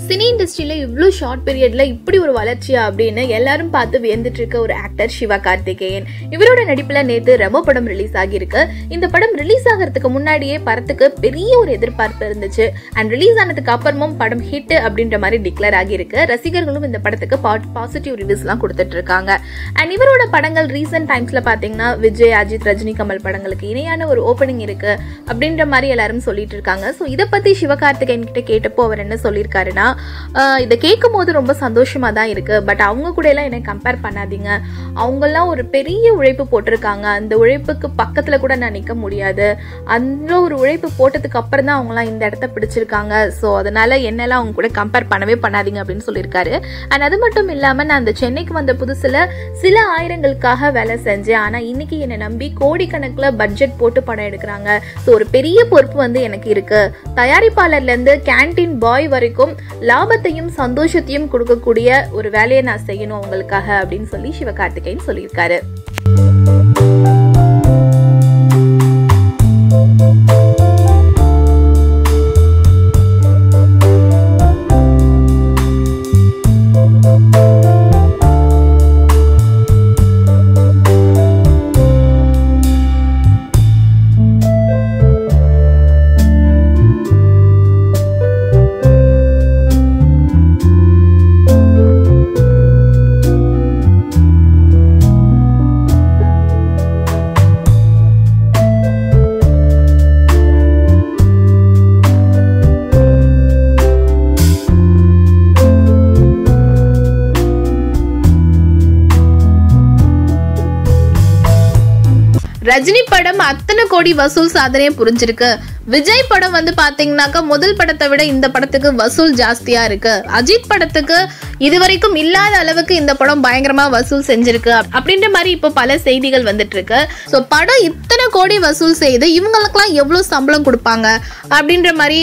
cine இண்டஸ்ட்ரியில இவ்வளோ short பீரியட்ல இப்படி ஒரு வளர்ச்சியா அப்படின்னு எல்லாரும் பார்த்து வியந்துட்டு இருக்க ஒரு ஆக்டர் சிவா கார்த்திகேயன் இவரோட நடிப்புல நேத்து ரெமோ படம் ரிலீஸ் ஆகியிருக்கு இந்த படம் ரிலீஸ் ஆகிறதுக்கு முன்னாடியே படத்துக்கு பெரிய ஒரு எதிர்பார்ப்பு இருந்துச்சு அண்ட் ரிலீஸ் ஆனதுக்கு அப்புறமும் படம் ஹிட் அப்படின்ற மாதிரி டிக்ளேர் ஆகியிருக்கு ரசிகர்களும் இந்த படத்துக்கு பாசிட்டிவ் ரிவ்யூஸ்லாம் கொடுத்துட்டு இருக்காங்க அண்ட் இவரோட படங்கள் ரீசெண்ட் டைம்ஸ்ல பாத்தீங்கன்னா விஜய் அஜித் ரஜினி கமல் படங்களுக்கு இணையான ஒரு ஓப்பனிங் இருக்கு அப்படின்ற மாதிரி எல்லாரும் சொல்லிட்டு இருக்காங்க ஸோ இதை பத்தி சிவகார்த்திகேயன் கிட்ட கேட்டப்போ அவர் என்ன சொல்லியிருக்காருன்னா ஆஹ் இதை கேட்கும் போது ரொம்ப சந்தோஷமா தான் இருக்கு பட் அவங்க கூட எல்லாம் என்னை கம்பேர் பண்ணாதீங்க அவங்கெல்லாம் ஒரு பெரிய உழைப்பு போட்டிருக்காங்க அந்த உழைப்புக்கு பக்கத்துல கூட நான் நிற்க முடியாது அந்த ஒரு உழைப்பு போட்டதுக்கு அப்புறம் தான் அவங்கலாம் இந்த இடத்த பிடிச்சிருக்காங்க ஸோ அதனால என்னெல்லாம் அவங்க கூட கம்பேர் பண்ணவே பண்ணாதீங்க அப்படின்னு சொல்லியிருக்காரு அண்ட் அது மட்டும் இல்லாம நான் அந்த சென்னைக்கு வந்த புதுசுல சில ஆயிரங்களுக்காக வேலை செஞ்சேன் ஆனா இன்னைக்கு என்னை நம்பி கோடிக்கணக்கில் பட்ஜெட் போட்டு படம் எடுக்கிறாங்க ஸோ ஒரு பெரிய பொறுப்பு வந்து எனக்கு இருக்கு தயாரிப்பாளர்ல இருந்து கேண்டீன் பாய் வரைக்கும் லாபத்தையும் சந்தோஷத்தையும் கொடுக்கக்கூடிய ஒரு வேலையை நான் செய்யணும் அவங்களுக்காக அப்படின்னு சொல்லி சிவகார்த்திகேயன் சொல்லியிருக்காரு ரஜினி படம் அத்தனை கோடி வசூல் சாதனையை புரிஞ்சிருக்கு விஜய் படம் வந்து பாத்தீங்கன்னாக்கா முதல் படத்தை விட இந்த படத்துக்கு வசூல் ஜாஸ்தியா இருக்கு அஜித் படத்துக்கு இதுவரைக்கும் இல்லாத அளவுக்கு இந்த படம் பயங்கரமா வசூல் செஞ்சிருக்கு அப்~ அப்படின்ற மாதிரி இப்போ பல செய்திகள் வந்துட்டு இருக்கு ஸோ படம் இத்தனை கோடி வசூல் செய்து இவங்களுக்கெல்லாம் எவ்வளவு சம்பளம் கொடுப்பாங்க அப்படின்ற மாதிரி